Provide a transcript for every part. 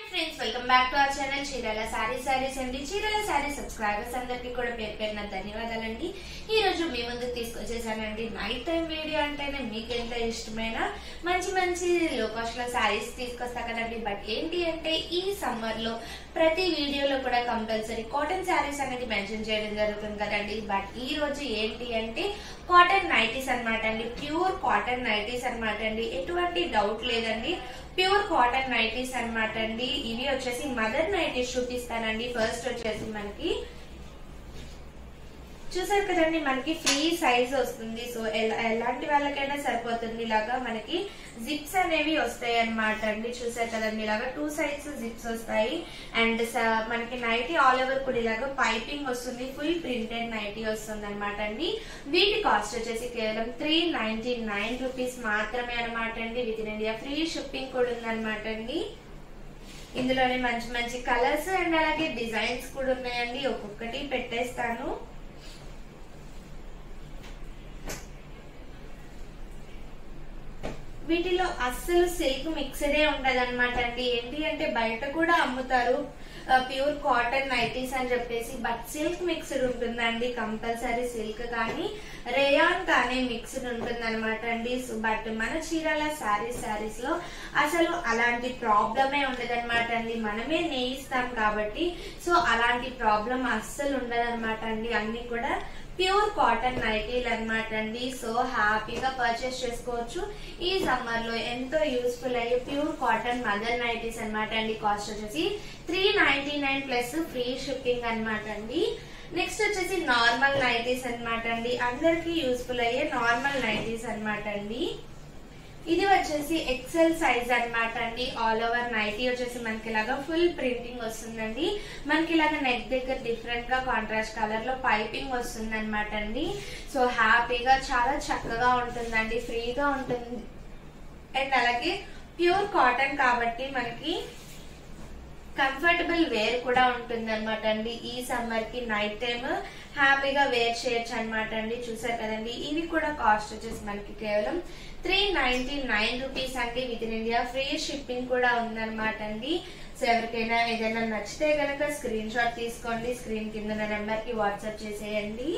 friends welcome back to our channel Chirala saree sarees అండి Chirala sorry subscribers అందరికీ కూడా పేరు పేరున ధన్యవాదాలండి ఈ రోజు మీ ముందుకు తీసుకొచ్చేసానండి నైట్ టైం వీడియో అంటేనే మీకు ఎంత ఇష్టమైన మంచి మంచి లో కాస్ట్ లో సారీస్ తీసుకొస్తా కదండి బట్ ఏంటి అంటే ఈ సమ్మర్ లో ప్రతి వీడియోలో కూడా కంపల్సరీ కాటన్ శారీస్ అనేది మెన్షన్ చేయడం జరుగుతుంది కదండి బట్ ఈ రోజు ఏంటి అంటే కాటన్ నైటీస్ అన్నమాట అండి ప్యూర్ కాటన్ నైటీస్ అన్నమాట అండి ఎటువంటి డౌట్ లేదండి ప్యూర్ కాటన్ నైటీస్ అన్నమాట అండి ఇవి వచ్చేసి మదర్ నైటీస్ చూపిస్తానండి ఫస్ట్ వచ్చేసి మనకి చూసారు కదండి మనకి ఫ్రీ సైజ్ వస్తుంది సో ఎలా ఎలాంటి వాళ్ళకైనా సరిపోతుంది ఇలాగా మనకి జిప్స్ అనేవి వస్తాయి అన్నమాట అండి చూసారు కదండి ఇలాగా టూ సైడ్స్ జిప్స్ వస్తాయి అండ్ మనకి నైటీ ఆల్ ఓవర్ కూడా ఇలాగా పైపింగ్ వస్తుంది ఫుల్ ప్రింటెడ్ నైటీ వస్తుంది అనమాట అండి వీటి కాస్ట్ వచ్చేసి కేవలం త్రీ నైన్టీ నైన్ రూపీస్ మాత్రమే అనమాట అండి within India free shipping కూడా ఉందన్నమాట అండి ఇందులోనే మంచి మంచి కలర్స్ అండ్ అలాగే డిజైన్స్ కూడా ఉన్నాయండి ఒక్కొక్కటి పెట్టేస్తాను వీటిలో అస్సలు సిల్క్ మిక్స్డే ఉండదు అనమాట అండి ఏంటి అంటే బయట కూడా అమ్ముతారు ప్యూర్ కాటన్ నైటీస్ అని చెప్పేసి బట్ సిల్క్ మిక్స్డ్ ఉంటుందండి కంపల్సరీ సిల్క్ కానీ రేయాన్ కానీ మిక్స్డ్ ఉంటుంది అనమాట అండి బట్ మన చీరాల శారీస్ శారీస్ లో అసలు అలాంటి ప్రాబ్లమే ఉండదు అనమాట అండి మనమే నేయిస్తాం కాబట్టి సో అలాంటి ప్రాబ్లం అస్సలు ఉండదు అనమాట అండి అన్ని కూడా ప్యూర్ కాటన్ నైటీలు అనమాట అండి సో హ్యాపీగా పర్చేస్ చేసుకోవచ్చు ఈ సమ్మర్ లో ఎంతో యూస్ఫుల్ అయ్యే ప్యూర్ కాటన్ మదర్ నైటీస్ అనమాట అండి కాస్ట్ వచ్చేసి three ninety nine plus free shipping అనమాట అండి నెక్స్ట్ వచ్చేసి నార్మల్ నైటీస్ అనమాట అండి అందరికి యూస్ఫుల్ అయ్యే నార్మల్ నైటీస్ అనమాట అండి ఇది వచ్చేసి ఎక్సెల్ సైజ్ అనమాట అండి ఆల్ ఓవర్ నైటీ వచ్చేసి మనకి ఇలాగా ఫుల్ ప్రింటింగ్ వస్తుందండి మనకి ఇలాగా నెక్ దగ్గర డిఫరెంట్ గా కాంట్రాస్ట్ కలర్ లో పైపింగ్ వస్తుంది అనమాట అండి సో హ్యాపీగా చాలా చక్కగా ఉంటుందండి ఫ్రీగా ఉంటుంది అండ్ అలాగే ప్యూర్ కాటన్ కాబట్టి మనకి కంఫర్టబుల్ వేర్ కూడా ఉంటుంది అనమాట అండి ఈ సమ్మర్ కి నైట్ టైం హ్యాపీగా వేర్ చేయొచ్చు అనమాట అండి చూసారు కదండి ఇవి కూడా కాస్ట్ వచ్చేసి మనకి కేవలం త్రీ నైన్టీ నైన్ రూపీస్ అండి within India free shipping కూడా ఉందన్నమాట అండి సో ఎవరికైనా ఏదైనా నచ్చితే కనుక స్క్రీన్ షాట్ తీసుకోండి స్క్రీన్ కింద నెంబర్ కి వాట్సాప్ చేసేయండి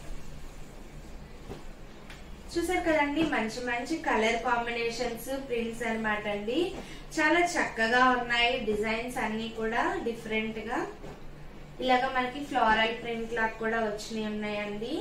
చూసారు కదండి మంచి మంచి కలర్ కాంబినేషన్స్ ప్రింట్స్ అనమాట అండి చాలా చక్కగా ఉన్నాయి డిజైన్స్ అన్ని కూడా డిఫరెంట్ గా ఇలాగ మనకి ఫ్లోరల్ ప్రింట్ లాగా కూడా వచ్చినాయి ఉన్నాయండి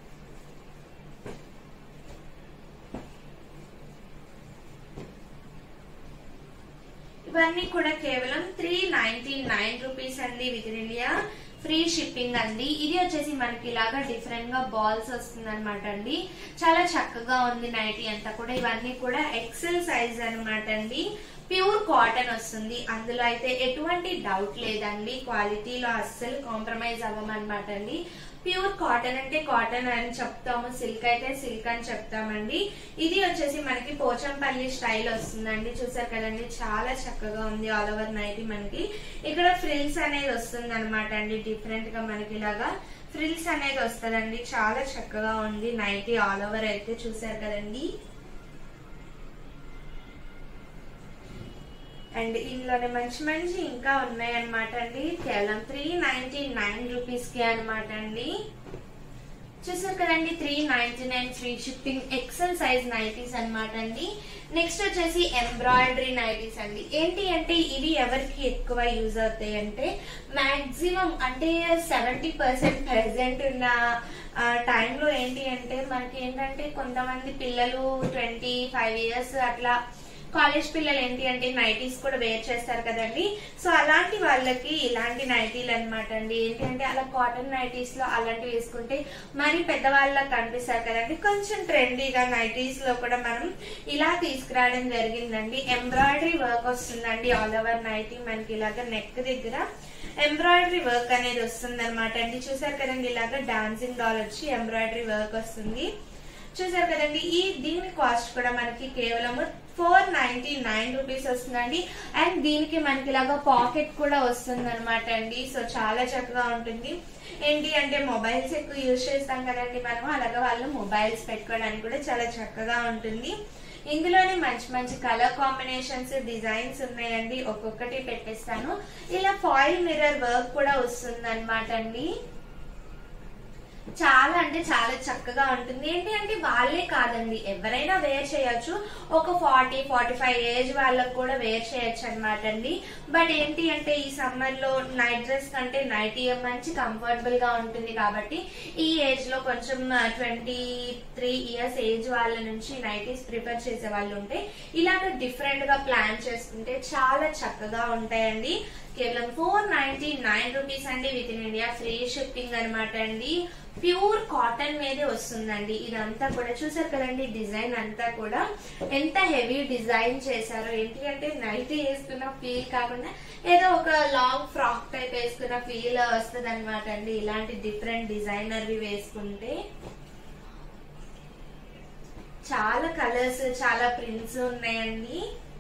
ఇవన్నీ కూడా కేవలం త్రీ నైన్టీ నైన్ రూపీస్ అండి within India free shipping అండి ఇది వచ్చేసి మనకి ఇలాగా డిఫరెంట్ గా బాల్స్ వస్తుంది అనమాట అండి చాలా చక్కగా ఉంది నైటీ అంతా కూడా ఇవన్నీ కూడా ఎక్సెల్ సైజ్ అనమాట అండి ప్యూర్ కాటన్ వస్తుంది అందులో అయితే ఎటువంటి డౌట్ లేదండి క్వాలిటీలో అస్సలు కాంప్రమైజ్ అవ్వమన్నమాట అండి ప్యూర్ కాటన్ అంటే కాటన్ అని చెప్తాము సిల్క్ అయితే సిల్క్ అని చెప్తామండి ఇది వచ్చేసి మనకి పోచంపల్లి స్టైల్ వస్తుందండి చూసారు కదండి చాలా చక్కగా ఉంది ఆల్ ఓవర్ నైటీ మనకి ఇక్కడ ఫ్రిల్స్ అనేది వస్తుంది అనమాట అండి డిఫరెంట్ గా మనకి ఇలాగా ఫ్రిల్స్ అనేది వస్తుందండి చాలా చక్కగా ఉంది నైటీ ఆల్ ఓవర్ అయితే చూసారు కదండి అండ్ ఇందులోనే మంచి మంచి ఇంకా ఉన్నాయి అనమాట అండి కేవలం త్రీ నైన్టీ నైన్ రూపీస్ కి అనమాట అండి చూసారు కదండి three ninety nine free shipping excel size nighties అనమాట అండి నెక్స్ట్ వచ్చేసి ఎంబ్రాయిడరీ నైటీస్ అండి ఏంటి అంటే ఇవి ఎవరికి ఎక్కువ యూజ్ అవుతాయి అంటే మాక్సిమం అంటే సెవెంటీ పర్సెంట్ ప్రెసెంట్ ఉన్న టైంలో ఏంటి అంటే మనకి ఏంటంటే కొంతమంది పిల్లలు ట్వంటీ ఫైవ్ ఇయర్స్ అట్లా కాలేజ్ పిల్లలు ఏంటి అంటే నైటీస్ కూడా వేర్ చేస్తారు కదండి సో అలాంటి వాళ్ళకి ఇలాంటి నైటీలు అనమాట అండి ఏంటి అంటే అలా కాటన్ నైటీస్ లో అలాంటివి వేసుకుంటే మరి పెద్దవాళ్ళకి కనిపిస్తారు కదండి కొంచెం ట్రెండీగా నైటీస్ లో కూడా మనం ఇలా తీసుకురావడం జరిగిందండి ఎంబ్రాయిడరీ వర్క్ వస్తుందండి ఆల్ ఓవర్ నైటీ మనకి ఇలాగ నెక్ దగ్గర ఎంబ్రాయిడరీ వర్క్ అనేది వస్తుంది అనమాట అండి చూసారు కదండి ఇలాగ డాన్సింగ్ డాల్ వచ్చి ఎంబ్రాయిడరీ వర్క్ వస్తుంది చూసారు కదండి ఈ దీని కాస్ట్ కూడా మనకి కేవలం ఫోర్ నైన్టీ నైన్ రూపీస్ వస్తుందండి అండ్ దీనికి మనకి ఇలాగా పాకెట్ కూడా వస్తుంది అనమాట అండి సో చాలా చక్కగా ఉంటుంది ఏంటి అంటే మొబైల్స్ ఎక్కువ యూజ్ చేస్తాం కదండి మనం అలాగా వాళ్ళు మొబైల్స్ పెట్టుకోవడానికి కూడా చాలా చక్కగా ఉంటుంది ఇందులోనే మంచి మంచి కలర్ కాంబినేషన్స్ డిజైన్స్ ఉన్నాయండి ఒక్కొక్కటి పెట్టేస్తాను ఇలా ఫాయిల్ మిర్రర్ వర్క్ కూడా వస్తుంది అనమాట అండి చాలా అంటే చాలా చక్కగా ఉంటుంది ఏంటి అంటే వాళ్ళే కాదండి ఎవరైనా వేర్ చేయొచ్చు ఒక ఫార్టీ ఫార్టీ ఫైవ్ ఏజ్ వాళ్ళకు కూడా వేర్ చేయొచ్చు అనమాట అండి బట్ ఏంటి అంటే ఈ సమ్మర్ లో నైట్ డ్రెస్ కంటే నైట్ మంచి కంఫర్టబుల్ గా ఉంటుంది కాబట్టి ఈ ఏజ్ లో కొంచెం ట్వంటీ త్రీ ఇయర్స్ ఏజ్ వాళ్ళ నుంచి నైటీస్ ప్రిఫర్ చేసే వాళ్ళు ఉంటే ఇలాగ డిఫరెంట్ గా ప్లాన్ చేసుకుంటే చాలా చక్కగా ఉంటాయండి కేవలం ఫోర్ నైన్టీ నైన్ రూపీస్ అండి within India free shipping అనమాట అండి ప్యూర్ కాటన్ మీదే వస్తుందండి ఇదంతా కూడా చూసారు కదండి డిజైన్ అంతా కూడా ఎంత హెవీ డిజైన్ చేశారో ఏంటి అంటే నైట్ వేసుకున్న ఫీల్ కాకుండా ఏదో ఒక లాంగ్ ఫ్రాక్ టైప్ వేసుకున్న ఫీల్ వస్తుంది అనమాట అండి ఇలాంటి డిఫరెంట్ డిజైనర్వి వేసుకుంటే చాలా కలర్స్ చాలా ప్రింట్స్ ఉన్నాయండి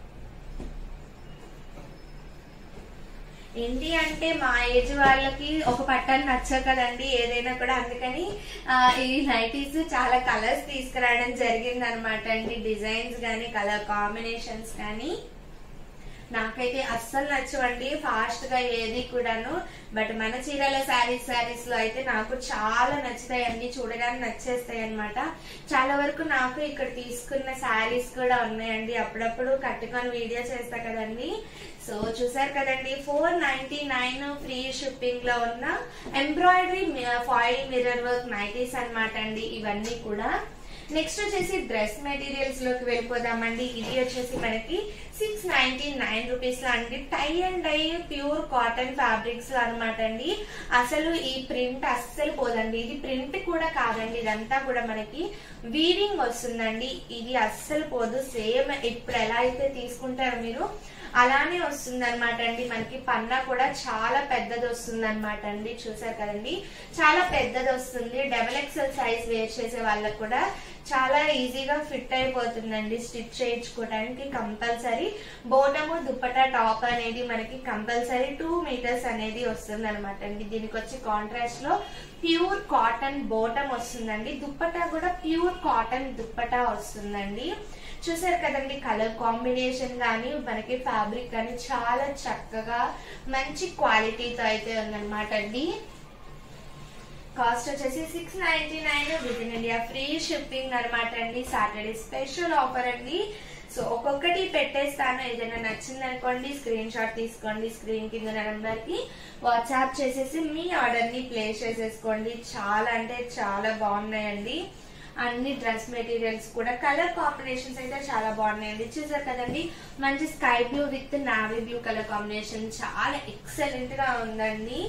ఏంటి అంటే మా ఏజ్ వాళ్ళకి ఒక పట్టని నచ్చవు కదండి ఏదైనా కూడా అందుకని ఆ, ఈ నైటీస్ చాలా కలర్స్ తీసుకురావడం జరిగింది అనమాట అండి డిజైన్స్ కానీ కలర్ కాంబినేషన్స్ కానీ నాకైతే అస్సలు నచ్చవండి ఫాస్ట్ గా ఏది కూడాను బట్ మన చీరల శారీస్ శారీస్ లో అయితే నాకు చాలా నచ్చుతాయి అన్ని చూడడానికి నచ్చేస్తాయి అన్నమాట చాలా వరకు నాకు ఇక్కడ తీసుకున్న శారీస్ కూడా ఉన్నాయండి అప్పుడప్పుడు కట్టుకొని వీడియో చేస్తా కదండి సో చూసారు కదండి four ninety nine free shipping లో ఉన్న embroidery foil mirror work nighties అన్నమాట అండి ఇవన్నీ కూడా నెక్స్ట్ వచ్చేసి డ్రెస్ మెటీరియల్స్ లోకి వెళ్ళిపోదామండి ఇది వచ్చేసి మనకి సిక్స్ నైన్టీ నైన్ రూపీస్ లో అండి tie and dye pure cotton fabrics లో అనమాట అండి అసలు ఈ ప్రింట్ అస్సలు పోదండి ఇది ప్రింట్ కూడా కాదండి ఇదంతా కూడా మనకి వీవింగ్ వస్తుందండి ఇది అస్సలు పోదు సేమ్ ఇప్పుడు ఎలా అయితే తీసుకుంటారో మీరు అలానే వస్తుంది అనమాట అండి మనకి పన్నా కూడా చాలా పెద్దది వస్తుంది అనమాట అండి చూసారు కదండి చాలా పెద్దది వస్తుంది డబల్ ఎక్సెల్ సైజ్ వేర్ చేసే వాళ్ళకి కూడా చాలా ఈజీగా ఫిట్ అయిపోతుందండి స్టిచ్ చేయించుకోవడానికి కంపల్సరీ బోటము దుప్పటా టాప్ అనేది మనకి కంపల్సరీ టూ మీటర్స్ అనేది వస్తుంది అనమాట అండి దీనికి వచ్చి కాంట్రాస్ట్ లో ప్యూర్ కాటన్ బోటం వస్తుందండి దుప్పటా కూడా ప్యూర్ కాటన్ దుప్పటా వస్తుందండి చూసారు కదండి కలర్ కాంబినేషన్ కానీ మనకి ఫ్యాబ్రిక్ కానీ చాలా చక్కగా మంచి క్వాలిటీతో అయితే ఉందన్నమాట అండి కాస్ట్ వచ్చేసి six ninety nine within India free shipping అనమాట అండి సాటర్డే స్పెషల్ ఆఫర్ అండి సో ఒక్కొక్కటి పెట్టేస్తాను ఏదైనా నచ్చింది అనుకోండి స్క్రీన్ షాట్ తీసుకోండి స్క్రీన్ కింద నెంబర్ కి వాట్సాప్ చేసేసి మీ ఆర్డర్ ని ప్లేస్ చేసేసుకోండి చాలా అంటే చాలా బాగున్నాయండి అన్ని డ్రెస్ మెటీరియల్స్ కూడా కలర్ కాంబినేషన్స్ అయితే చాలా బాగున్నాయండి చూసారు కదండి మంచి sky blue with navy blue colour combination చాలా ఎక్సలెంట్ గా ఉందండి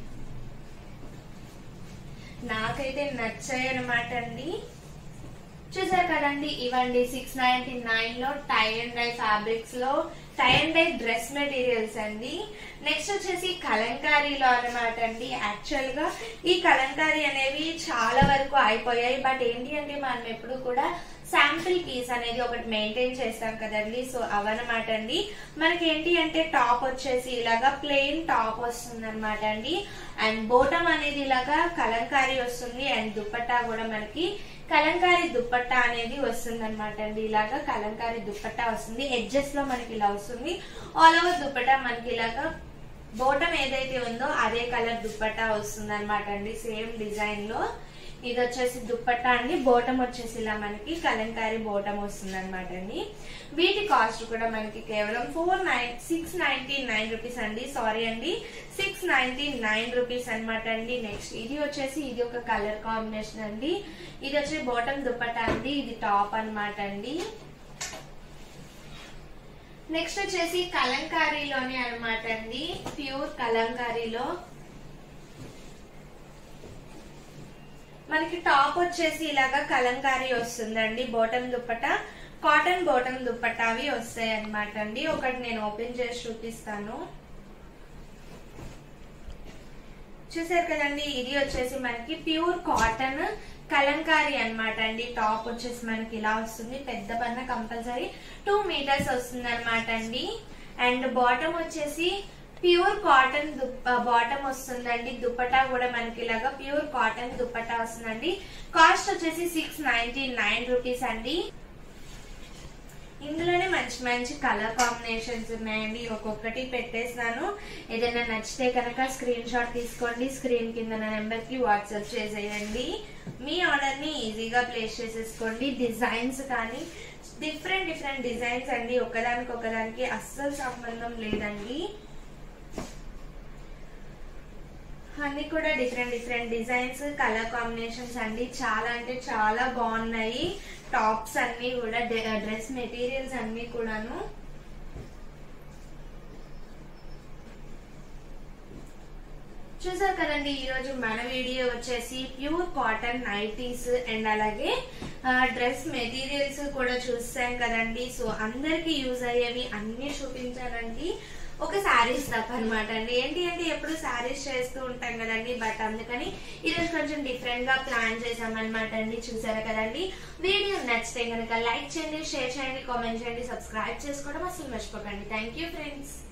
నాకైతే నచ్చాయి అనమాట అండి చూసారు కదండి ఇవండి సిక్స్ నైన్టీ నైన్ లో టై అండ్ డై ఫ్యాబ్రిక్స్ లో tie and dye dress materials అండి నెక్స్ట్ వచ్చేసి కలంకారీలో అనమాట అండి యాక్చువల్ గా ఈ కలంకారీ అనేవి చాలా వరకు అయిపోయాయి బట్ ఏంటి అంటే మనం ఎప్పుడు కూడా శాంపిల్ పీస్ అనేది ఒకటి మెయింటైన్ చేస్తాం కదండి సో అవన్నమాట అండి మనకి ఏంటి అంటే టాప్ వచ్చేసి ఇలాగా ప్లెయిన్ టాప్ వస్తుంది అనమాట అండి అండ్ బోటం అనేది ఇలాగా కలంకారీ వస్తుంది అండ్ దుప్పట్టా కూడా మనకి కలంకారీ దుప్పట్టా అనేది వస్తుంది అనమాట అండి ఇలాగా కలంకారీ దుప్పట్టా వస్తుంది ఎడ్జెస్ లో మనకి ఇలా వస్తుంది ఆల్ ఓవర్ దుప్పట్టా మనకి ఇలాగా బోటం ఏదైతే ఉందో అదే కలర్ దుప్పట్టా వస్తుంది అనమాట అండి సేమ్ డిజైన్ లో ఇది వచ్చేసి దుప్పట్టా అండి బోటం వచ్చేసి ఇలా మనకి కలంకారీ బోటం వస్తుంది అనమాట అండి వీటి కాస్ట్ కూడా మనకి కేవలం four nine six ninety nine rupees అండి సారీ అండి సిక్స్ నైన్టీ నైన్ రూపీస్ అనమాట అండి నెక్స్ట్ ఇది వచ్చేసి ఇది ఒక కలర్ కాంబినేషన్ అండి ఇది వచ్చి బోటం దుప్పట్టా అండి ఇది టాప్ అన్నమాట అండి నెక్స్ట్ వచ్చేసి కలంకారీలోనే అనమాట అండి ప్యూర్ కలంకారీలో మనకి టాప్ వచ్చేసి ఇలాగా కలంకారీ వస్తుందండి bottom dupatta cotton bottom dupatta అవి వస్తాయి అనమాట అండి ఒకటి నేను ఓపెన్ చేసి చూపిస్తాను చూసారు కదండి ఇది వచ్చేసి మనకి ప్యూర్ కాటన్ కలంకారీ అన్నమాట అండి టాప్ వచ్చేసి మనకి ఇలా వస్తుంది పెద్ద పన్న కంపల్సరీ టూ మీటర్స్ వస్తుంది అనమాట అండి అండ్ బాటమ్ వచ్చేసి ప్యూర్ కాటన్ బాటమ్ వస్తుందండి దుప్పటా కూడా మనకి ఇలాగా ప్యూర్ కాటన్ దుప్పటా వస్తుందండి కాస్ట్ వచ్చేసి సిక్స్ నైన్టీ నైన్ రూపీస్ అండి ఇందులోనే మంచి మంచి కలర్ కాంబినేషన్స్ ఉన్నాయండి ఒక్కొక్కటి పెట్టేస్తాను ఏదైనా నచ్చితే కనుక స్క్రీన్ షాట్ తీసుకోండి స్క్రీన్ కింద నా నెంబర్ కి వాట్సాప్ చేసేయండి మీ ఆర్డర్ ని ఈజీగా ప్లేస్ చేసేసుకోండి డిజైన్స్ కానీ డిఫరెంట్ డిఫరెంట్ డిజైన్స్ అండి ఒకదానికి ఒకదానికి అస్సలు సంబంధం లేదండి అన్ని కూడా different different designs colour combinations అండి చాలా అంటే చాలా బాగున్నాయి టాప్స్ అన్ని కూడా డ్రెస్ మెటీరియల్స్ అన్ని కూడాను చూసారు కదండి ఈ రోజు మన వీడియో వచ్చేసి ప్యూర్ కాటన్ నైటీస్ అండ్ అలాగే డ్రెస్ మెటీరియల్స్ కూడా చూసాం కదండి సో అందరికి యూజ్ అయ్యేవి అన్ని చూపించానండి ఒక శారీస్ తప్ప అనమాట అండి ఏంటి అంటే ఎప్పుడు శారీస్ చేస్తూ ఉంటాం కదండి బట్ అందుకని ఈరోజు కొంచెం డిఫరెంట్ గా ప్లాన్ చేసామన్నమాట అండి చూసారా కదండి వీడియో నచ్చితే కనుక లైక్ చేయండి షేర్ చేయండి కామెంట్ చేయండి సబ్స్క్రైబ్ చేసుకోవడం అసలు మర్చిపోకండి థ్యాంక్ యూ ఫ్రెండ్స్